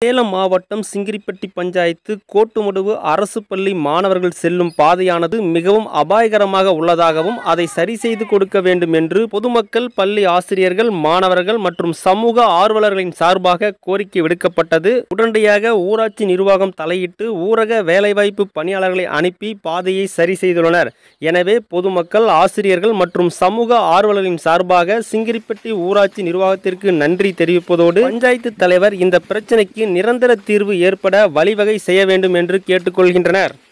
சேலம் மாவட்டம் சிங்கிரிப்பட்டி பஞ்சாயத்து கோட்டுமடுவு அரசு பள்ளி மாணவர்கள் செல்லும் பாதையானது மிகவும் அபாயகரமாக உள்ளதாகவும் அதை சரி செய்து கொடுக்க வேண்டும் என்று பொதுமக்கள் பள்ளி ஆசிரியர்கள் மாணவர்கள் மற்றும் சமூக ஆர்வலர்களின் சார்பாக கோரிக்கை விடுக்கப்பட்டது உடனடியாக ஊராட்சி நிர்வாகம் தலையிட்டு ஊரக வேலைவாய்ப்பு பணியாளர்களை அனுப்பி பாதையை சரி செய்துள்ளனர் எனவே பொதுமக்கள் ஆசிரியர்கள் மற்றும் சமூக ஆர்வலர்களின் சார்பாக சிங்கிரிப்பட்டி ஊராட்சி நிர்வாகத்திற்கு நன்றி தெரிவிப்பதோடு பஞ்சாயத்து தலைவர் இந்த பிரச்சனைக்கு நிரந்தர தீர்வு ஏற்பட வழிவகை செய்ய வேண்டும் என்று கேட்டுக்கொள்கின்றனர்